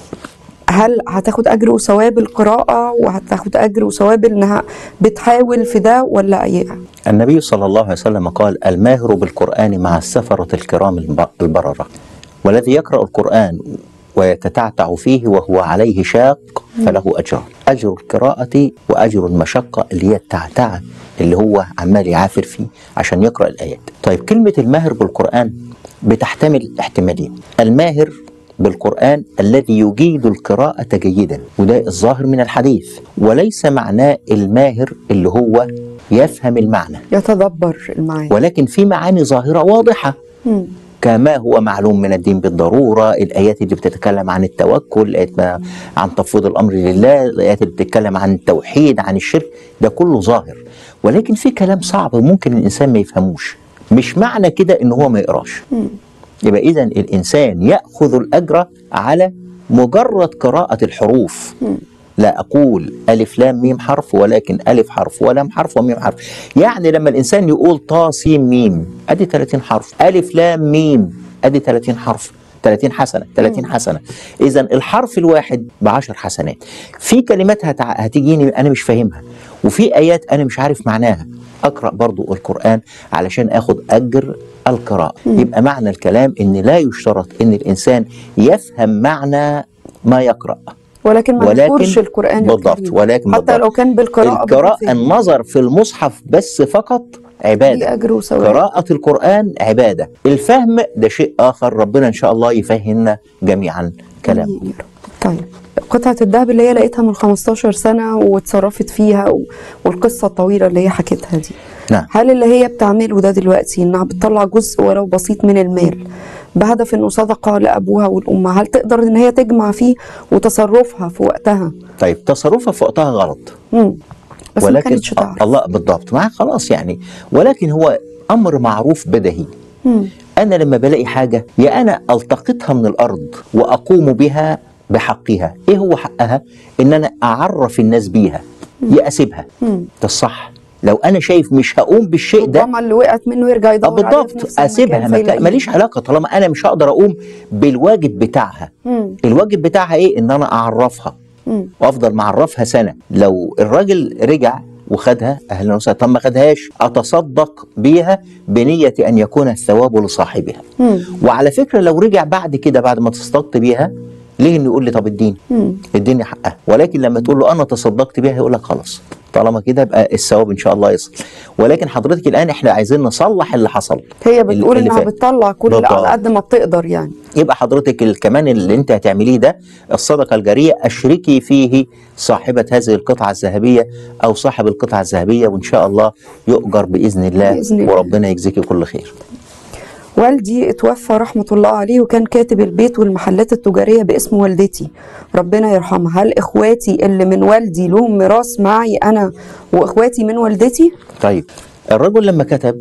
هل هتاخد اجر وثواب القراءه وهتاخد اجر وثواب انها بتحاول في ده ولا ايه النبي صلى الله عليه وسلم قال الماهر بالقرآن مع السفرة الكرام الب- البررة والذي يقرأ القرآن ويتتعتع فيه وهو عليه شاق فله أجران أجر القراءة وأجر المشقة اللي هي التعتعة اللي هو عمال يعافر فيه عشان يقرأ الآيات طيب كلمة الماهر بالقرآن بتحتمل احتمالين الماهر بالقرآن الذي يجيد القراءة جيدا وده الظاهر من الحديث وليس معناه الماهر اللي هو يفهم المعنى يتدبر المعاني ولكن في معاني ظاهرة واضحة مم. كما هو معلوم من الدين بالضرورة الآيات اللي بتتكلم عن التوكل الآيات ما- عن تفويض الأمر لله الآيات اللي بتتكلم عن التوحيد عن الشرك ده كله ظاهر ولكن في كلام صعب ممكن الإنسان ما يفهموش مش معنى كده إن هو ما يقراش يبقى إذا الإنسان يأخذ الأجر على مجرد قراءة الحروف لا أقول ألف لام ميم حرف ولكن ألف حرف ولام حرف وميم حرف يعني لما الإنسان يقول طا سين ميم أدي 30 حرف ألف لام ميم أدي 30 حرف 30 حسنه 30 حسنه اذا الحرف الواحد بعشر حسنات في كلمات هتع... هتجيني انا مش فاهمها وفي ايات انا مش عارف معناها اقرا برضو القران علشان اخد اجر القراءه يبقى معنى الكلام ان لا يشترط ان الانسان يفهم معنى ما يقرا ولكن ما ولكن نذكرش القرآن بالضبط الكريم. ولكن حتى بالضبط. لو كان بالقراءة القراءة بالفهم. النظر في المصحف بس فقط ليه عبادة أجر وثواب قراءة القرآن عبادة الفهم ده شيء آخر ربنا إن شاء الله يفهمنا جميعا كلام آمين يا رب. طيب قطعة الذهب اللي هي لقيتها من 15 سنة واتصرفت فيها و... والقصة الطويلة اللي هي حكيتها دي نعم هل اللي هي بتعمله ده دلوقتي انها بتطلع جزء ولو بسيط من المال بهدف انه صدقة لأبوها والأم هل تقدر ان هي تجمع فيه وتصرفها في وقتها طيب تصرفها في وقتها غلط مم. بس ما ولكن كانتش تعرف الله بالضبط ما خلاص يعني ولكن هو أمر معروف بدهي مم. أنا لما بلاقي حاجة يا أنا ألتقطها من الأرض وأقوم بها بحقها إيه هو حقها إن أنا أعرف الناس بيها يا أسيبها مم. ده الصح لو أنا شايف مش هقوم بالشيء ده ربما اللي وقعت منه يرجع اه يدور عليها في بالضبط نفس المكان اسيبها ما فيلاقيها. كان- ماليش علاقه طالما انا مش هقدر اقوم بالواجب بتاعها مم. الواجب بتاعها ايه ان انا اعرفها مم. وافضل معرفها سنه لو الراجل رجع وخدها اهلا وسهلا طب ما خدهاش اتصدق بيها بنيه ان يكون الثواب لصاحبها مم. وعلى فكره لو رجع بعد كده بعد ما تصدقت بيها ليه انه يقول لي طب اديني مم. اديني حقها ولكن لما تقول له انا تصدقت بيها هيقول لك خلاص طالما كده يبقى الثواب ان شاء الله يصل ولكن حضرتك الان احنا عايزين نصلح اللي حصل هي بتقول اللي انها فات. بتطلع كل بالضبط. على قد ما بتقدر يعني يبقى حضرتك ال- كمان اللي انت هتعمليه ده الصدقه الجاريه اشركي فيه صاحبه هذه القطعه الذهبيه او صاحب القطعه الذهبيه وان شاء الله يؤجر باذن الله, بإذن الله. وربنا يجزيكي كل خير. والدي اتوفى رحمة الله عليه وكان كاتب البيت والمحلات التجارية باسم والدتي ربنا يرحمها هل اخواتي اللي من والدي لهم ميراث معي انا واخواتي من والدتي طيب الرجل لما كتب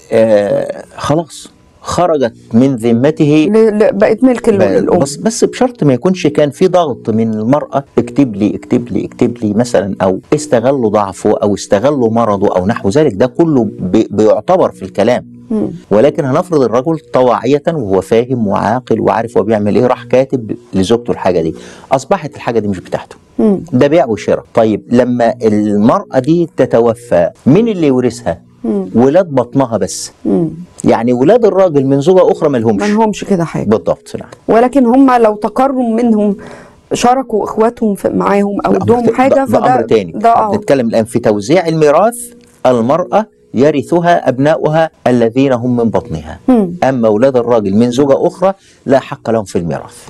آه خلاص خرجت من ذمته ل- ل- بقت ملك ال- الام بس بس بشرط ما يكونش كان في ضغط من المرأة اكتب لي اكتب لي اكتب لي مثلا أو استغلوا ضعفه أو استغلوا مرضه أو نحو ذلك ده كله بي- بيعتبر في الكلام مم. ولكن هنفرض الرجل طواعية وهو فاهم وعاقل وعارف هو بيعمل ايه راح كاتب لزوجته الحاجة دي أصبحت الحاجة دي مش بتاعته مم. ده بيع وشراء طيب لما المرأة دي تتوفى مين اللي يورثها مم. ولاد بطنها بس مم. يعني ولاد الراجل من زوجة أخرى ما ملهمش لهمش كده حاجة بالضبط نعم ولكن هم لو تكرم منهم شاركوا اخواتهم في معاهم او لا، ادوهم ده- حاجة ده, ده فده أمر تاني ده اه بنتكلم الآن في توزيع الميراث المرأة يرثها أبناؤها الذين هم من بطنها مم. أما أولاد الراجل من زوجة أخرى لا حق لهم في الميراث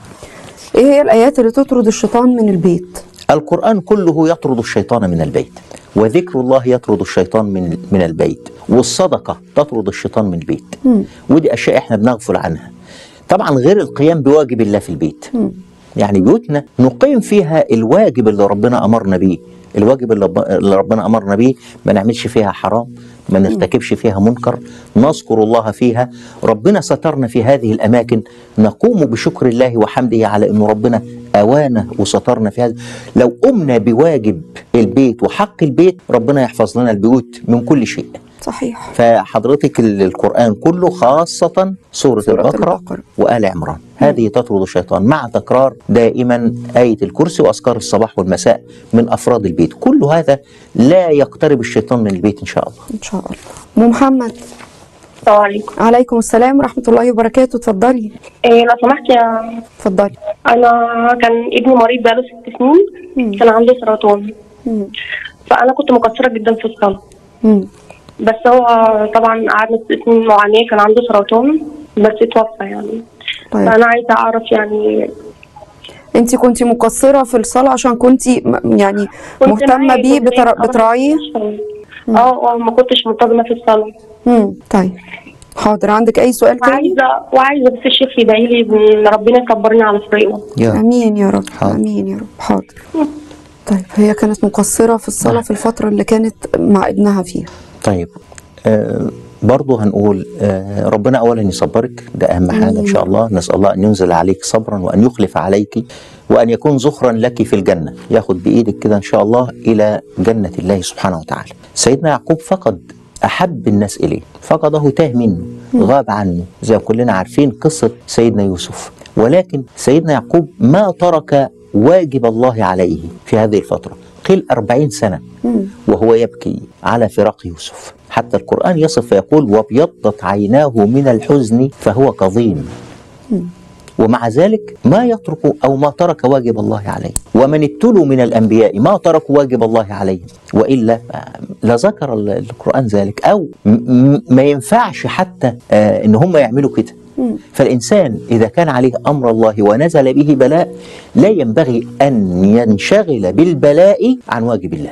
ايه هي الايات اللي تطرد الشيطان من البيت القرآن كله يطرد الشيطان من البيت وذكر الله يطرد الشيطان من من البيت والصدقة تطرد الشيطان من البيت مم. ودي أشياء احنا بنغفل عنها طبعا غير القيام بواجب الله في البيت مم. يعني بيوتنا نقيم فيها الواجب اللي ربنا أمرنا بيه الواجب اللي رب- اللي ربنا أمرنا بيه ما نعملش فيها حرام ما نرتكبش فيها منكر نذكر الله فيها ربنا سترنا في هذه الأماكن نقوم بشكر الله وحمده على أنه ربنا أوانا وسترنا في هذا لو قمنا بواجب البيت وحق البيت ربنا يحفظ لنا البيوت من كل شيء صحيح فحضرتك ال- القرآن كله خاصة سورة, سورة البقرة, البقرة. وآل عمران هذه تطرد الشيطان مع تكرار دائما آية الكرسي وأذكار الصباح والمساء من أفراد البيت كل هذا لا يقترب الشيطان من البيت إن شاء الله ان شاء الله ام محمد السلام عليكم عليكم السلام ورحمة الله وبركاته اتفضلي إيه لو سمحت يا اتفضلي انا كان ابني مريض بقاله ست سنين كان عنده سرطان مم. فانا كنت مقصره جدا في الصلاه مم. بس هو طبعا قعدنا ست سنين معاناه كان عنده سرطان بس اتوفى يعني طيب فانا عايزه اعرف يعني انت كنت مقصرة في الصلاة عشان كنت م- يعني كنت مهتمة معاه، بيه كنت بتر... معاه بتراعيه اه اه ما كنتش منتظمه في الصلاه مم. طيب حاضر عندك اي سؤال تاني وعايزه وعايزه بس الشيخ يدعي لي ان ربنا يكبرني على طريقه يا امين يا رب حاضر. امين يا رب حاضر طيب هي كانت مقصرة في الصلاة في الفترة اللي كانت مع ابنها فيها طيب آه برضه هنقول آه ربنا أولا يصبرك ده أهم حاجة إن شاء الله نسأل الله أن ينزل عليك صبرا وأن يخلف عليك وأن يكون ذخرا لك في الجنة ياخد بإيدك كده إن شاء الله إلى جنة الله سبحانه وتعالى سيدنا يعقوب فقد أحب الناس إليه فقده تاه منه غاب عنه زي ما كلنا عارفين قصة سيدنا يوسف ولكن سيدنا يعقوب ما ترك واجب الله عليه في هذه الفترة قيل أربعين سنة وهو يبكي على فراق يوسف حتى القرآن يصف فيقول وابيضت عيناه من الحزن فهو كظيم ومع ذلك ما يترك او ما ترك واجب الله عليه ومن ابتلوا من الانبياء ما تركوا واجب الله عليهم والا لذكر ال- القران ذلك او م- م- ما ينفعش حتى آه ان هم يعملوا كده فالانسان اذا كان عليه امر الله ونزل به بلاء لا ينبغي ان ينشغل بالبلاء عن واجب الله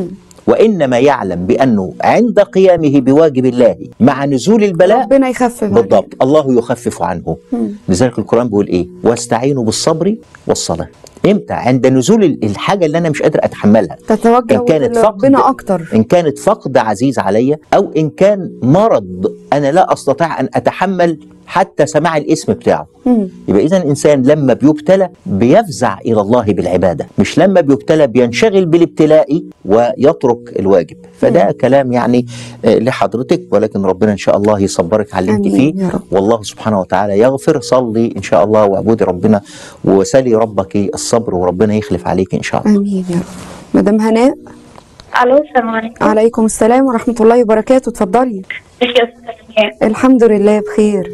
وانما يعلم بانه عند قيامه بواجب الله مع نزول البلاء ربنا يخفف عليك. بالضبط الله يخفف عنه لذلك القرآن بيقول إيه واستعينوا بالصبر والصلاة إمتى عند نزول ال- الحاجة اللي أنا مش قادر أتحملها تتوجه إن كانت لربنا فقد اكتر إن كانت فقد عزيز عليا أو إن كان مرض أنا لا أستطيع أن أتحمل حتى سماع الاسم بتاعه مم. يبقى إذا الإنسان لما بيبتلى بيفزع إلى الله بالعبادة مش لما بيبتلى بينشغل بالابتلاء ويترك الواجب فده كلام يعني آه، لحضرتك ولكن ربنا إن شاء الله يصبرك على اللي أنت آمين فيه يا رب. والله سبحانه وتعالى يغفر صلي إن شاء الله واعبدي ربنا وسلي ربك الصبر وربنا يخلف عليك إن شاء الله امين يا رب مدام هناء الو السلام عليكم عليكم السلام ورحمه الله وبركاته اتفضلي ازيك يا استاذ نهاد؟ الحمد لله بخير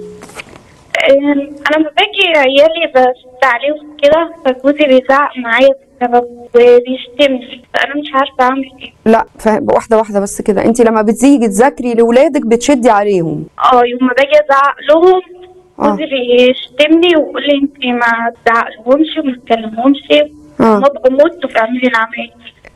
أم، انا لما باجي عيالي بشد عليهم كده فجوزي بيزعق معايا بسبب وبيشتمني فانا مش عارفه اعمل ايه لا فاهم واحده واحده بس كده انت لما بتيجي تذاكري لاولادك بتشدي عليهم اه يوم ما باجي ازعق لهم آه. جوزي بيشتمني ويقول لي انت ما تزعقلهمش وما تكلمهمش آه. ما بموت وتعملي العمليه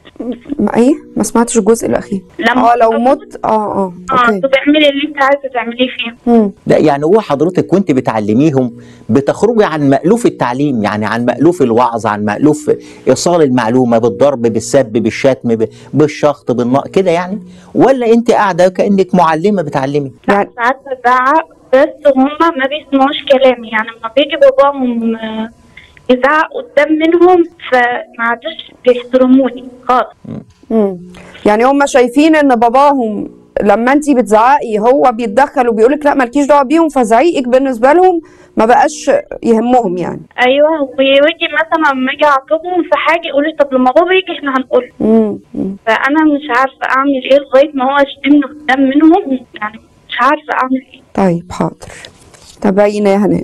ما ايه ما سمعتش الجزء الاخير لما اه لو أموت، مت اه اه اه اوكي تعملي اللي انت عايزه تعمليه فيه مم. لا يعني هو حضرتك وانت بتعلميهم بتخرجي عن مألوف التعليم يعني عن مألوف الوعظ عن مألوف إيصال المعلومة بالضرب بالسب بالشتم ب- بالشخط بالنق كده يعني ولا انت قاعدة كأنك معلمة بتعلمي يعني ساعات بزعق بس هما ما بيسمعوش كلامي يعني لما بيجي باباهم آه، يزعق قدام منهم فما عادوش بيحترموني خالص مم. يعني هم شايفين ان باباهم لما انت بتزعقي هو بيتدخل وبيقولك لا مالكيش دعوه بيهم فزعيقك بالنسبه لهم ما بقاش يهمهم يعني ايوه ويجي مثلا لما اجي اعاقبهم في حاجه يقولوا طب لما بابا يجي احنا هنقول مم. مم. فانا مش عارفه اعمل ايه لغايه ما هو يشتمني قدام منهم يعني مش عارفه اعمل ايه طيب حاضر تبين يا هناء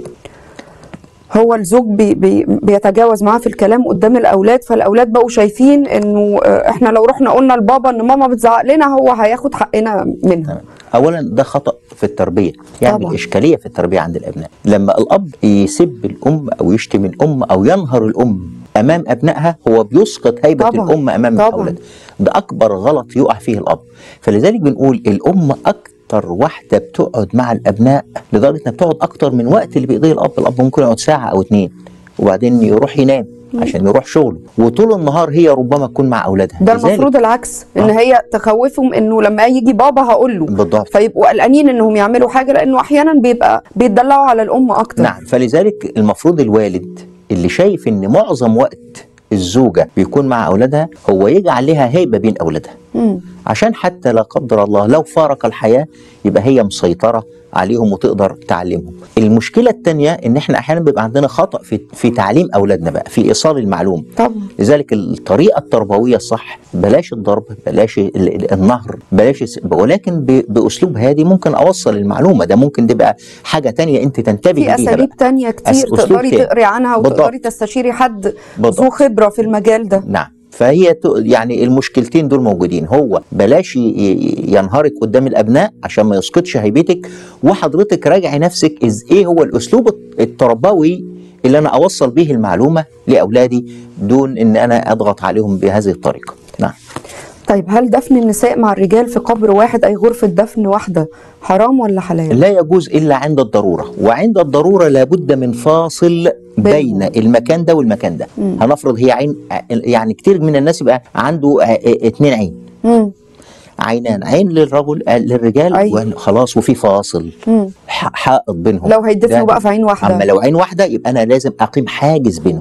هو الزوج بي بي بيتجاوز معاه في الكلام قدام الاولاد فالاولاد بقوا شايفين انه آه، احنا لو رحنا قلنا لبابا ان ماما بتزعق لنا هو هياخد حقنا منها اولا ده خطا في التربيه يعني طبعا. اشكاليه في التربيه عند الابناء لما الاب يسب الام او يشتم الام او ينهر الام امام ابنائها هو بيسقط هيبه طبعا. الام امام طبعا. الاولاد ده اكبر غلط يقع فيه الاب فلذلك بنقول الام اكتر واحده بتقعد مع الابناء لدرجه انها بتقعد اكتر من وقت اللي بيقضيه الاب الاب ممكن يقعد ساعه او اتنين وبعدين يروح ينام عشان يروح شغله وطول النهار هي ربما تكون مع اولادها ده لذلك- المفروض العكس ان آه. هي تخوفهم انه لما يجي بابا هقول له بالضبط فيبقوا قلقانين انهم يعملوا حاجه لانه احيانا بيبقى بيتدلعوا على الام اكتر نعم فلذلك المفروض الوالد اللي شايف ان معظم وقت الزوجه بيكون مع اولادها هو يجعل لها هيبه بين اولادها مم. عشان حتى لا قدر الله لو فارق الحياه يبقى هي مسيطره عليهم وتقدر تعلمهم. المشكله الثانيه ان احنا احيانا بيبقى عندنا خطا في في تعليم اولادنا بقى في ايصال المعلومه. طبعا لذلك الطريقه التربويه الصح بلاش الضرب بلاش ال- ال- النهر بلاش الس- ولكن ب- باسلوب هادي ممكن اوصل المعلومه ده ممكن تبقى حاجه تانية انت تنتبه في ليها اساليب بقى. تانية كتير أس- أسلوب تقدري تاني. تقري عنها بالضبط. وتقدري تستشيري حد ذو بالضبط. خبره في المجال ده نعم فهي ت- يعني المشكلتين دول موجودين هو بلاش ي- ي- ينهارك قدام الابناء عشان ما يسقطش هيبتك وحضرتك راجعي نفسك إز ايه هو الاسلوب الت- التربوي اللي انا اوصل به المعلومه لاولادي دون ان انا اضغط عليهم بهذه الطريقه نعم طيب هل دفن النساء مع الرجال في قبر واحد اي غرفه دفن واحده حرام ولا حلال؟ لا يجوز الا عند الضروره وعند الضروره لابد من فاصل بين المكان ده والمكان ده هنفرض هي عين يعني كتير من الناس يبقى عنده ع- اتنين عين مم. عينان عين للرجل آه، للرجال أيوة. خلاص وفي فاصل مم. ح- حائط بينهم لو هيدفنوا ده- بقى في عين واحده اما لو عين واحده يبقى انا لازم اقيم حاجز بينهم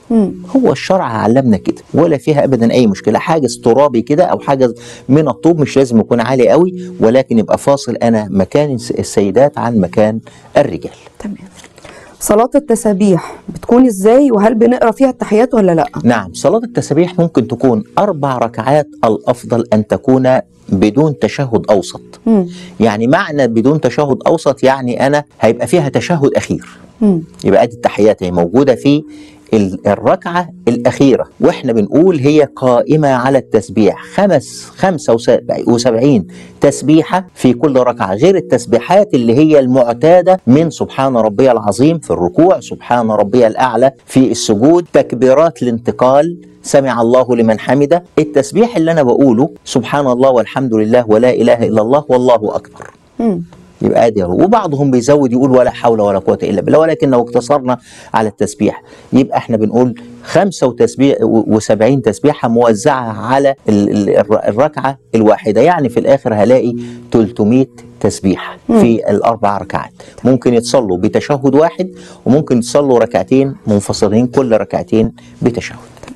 مم. هو الشرع علمنا كده ولا فيها ابدا اي مشكله حاجز ترابي كده او حاجز من الطوب مش لازم يكون عالي قوي ولكن يبقى فاصل انا مكان الس- السيدات عن مكان الرجال تمام صلاة التسابيح بتكون ازاي وهل بنقرا فيها التحيات ولا لا؟ نعم صلاة التسبيح ممكن تكون أربع ركعات الأفضل أن تكون بدون تشهد أوسط مم. يعني معنى بدون تشهد أوسط يعني أنا هيبقى فيها تشهد أخير مم. يبقى ادي التحيات هي موجوده في ال- الركعه الاخيره واحنا بنقول هي قائمه على التسبيح خمس خمسة وس- وسبعين تسبيحه في كل ركعه غير التسبيحات اللي هي المعتاده من سبحان ربي العظيم في الركوع سبحان ربي الاعلى في السجود تكبيرات الانتقال سمع الله لمن حمده التسبيح اللي انا بقوله سبحان الله والحمد لله ولا اله الا الله والله اكبر مم. يبقى ادي اهو وبعضهم بيزود يقول ولا حول ولا قوه الا بالله ولكن لو اقتصرنا على التسبيح يبقى احنا بنقول 75 تسبيحه موزعه على ال- ال- الر- الركعه الواحده يعني في الاخر هلاقي 300 تسبيحه في الاربع ركعات ممكن يتصلوا بتشهد واحد وممكن يتصلوا ركعتين منفصلين كل ركعتين بتشهد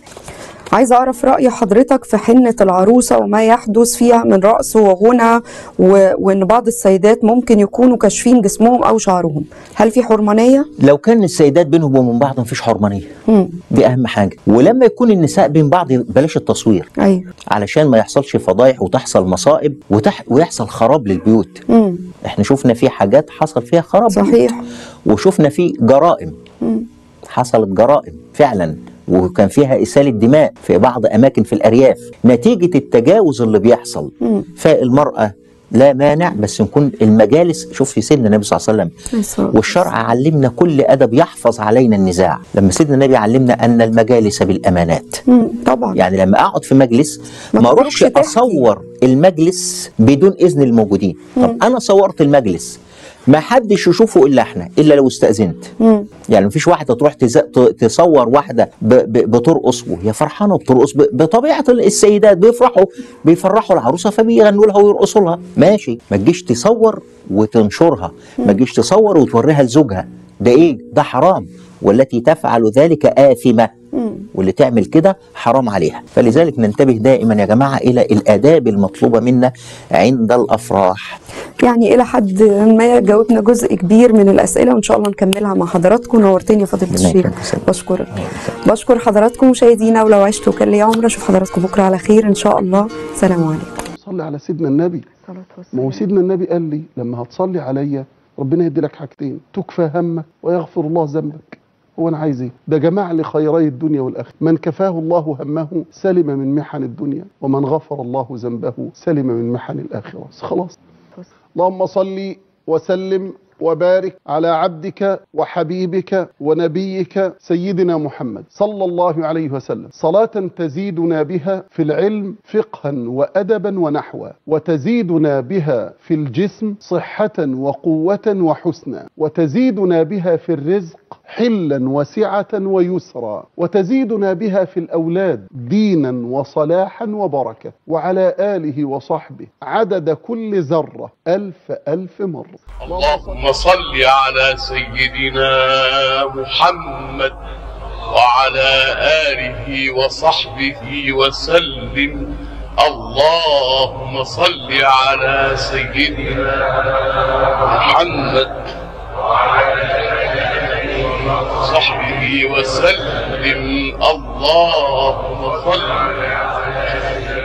عايزة أعرف رأي حضرتك في حنة العروسة وما يحدث فيها من رقص وغنى و... وإن بعض السيدات ممكن يكونوا كاشفين جسمهم أو شعرهم هل في حرمانية؟ لو كان السيدات بينهم وبين بعض مفيش حرمانيه مم. دي اهم حاجه ولما يكون النساء بين بعض بلاش التصوير أيوه علشان ما يحصلش فضايح وتحصل مصائب وتح ويحصل خراب للبيوت مم. احنا شفنا في حاجات حصل فيها خراب صحيح. وشفنا في جرائم مم. حصلت جرائم فعلا وكان فيها إسالة دماء في بعض أماكن في الأرياف نتيجة التجاوز اللي بيحصل مم. فالمرأة لا مانع بس نكون المجالس شوف في سيدنا النبي صلى الله عليه وسلم عليه الصلاة والشرع علمنا كل أدب يحفظ علينا النزاع لما سيدنا النبي علمنا أن المجالس بالأمانات مم. طبعا يعني لما اقعد في مجلس ما ما تخرجش اروحش تحكي. اصور المجلس بدون اذن الموجودين طب انا صورت المجلس ما حدش يشوفه الا احنا الا لو استاذنت مم. يعني مفيش واحده تروح تز... ت- تصور واحده ب... ب... بترقص وهي فرحانه بترقص ب... بطبيعه السيدات بيفرحوا بيفرحوا العروسه فبيغنوا لها ويرقصوا لها ماشي ما تجيش تصور وتنشرها ما تجيش تصور وتوريها لزوجها ده ايه ده حرام والتي تفعل ذلك آثمة مم. واللي تعمل كده حرام عليها فلذلك ننتبه دائما يا جماعة إلى الآداب المطلوبة منا عند الأفراح يعني إلى حد ما جاوبنا جزء كبير من الأسئلة وإن شاء الله نكملها مع حضراتكم نورتني يا فضيلة ربنا الشيخ يكرمك يا سيدي. بشكرك بشكر حضراتكم مشاهدينا ولو عشتوا كان لي عمر أشوف حضراتكم بكرة على خير إن شاء الله سلام عليكم صلي على سيدنا النبي ما هو سيدنا النبي قال لي لما هتصلي عليا ربنا يدي لك حاجتين تكفى همك ويغفر الله ذنبك هو انا عايز ايه ده جمع لي خيري الدنيا والاخره من كفاه الله همه سلم من محن الدنيا ومن غفر الله ذنبه سلم من محن الاخره بس خلاص اللهم صل وسلم وبارك على عبدك وحبيبك ونبيك سيدنا محمد صلى الله عليه وسلم صلاة تزيدنا بها في العلم فقها وأدبا ونحوا وتزيدنا بها في الجسم صحة وقوة وحسنا وتزيدنا بها في الرزق حلا وسعة ويسرا وتزيدنا بها في الأولاد دينا وصلاحا وبركة وعلى آله وصحبه عدد كل ذرة ألف ألف مرة اللهم صل على سيدنا محمد وعلى آله وصحبه وسلم اللهم صل على سيدنا محمد وصحبه وسلم اللهم صل على سيدنا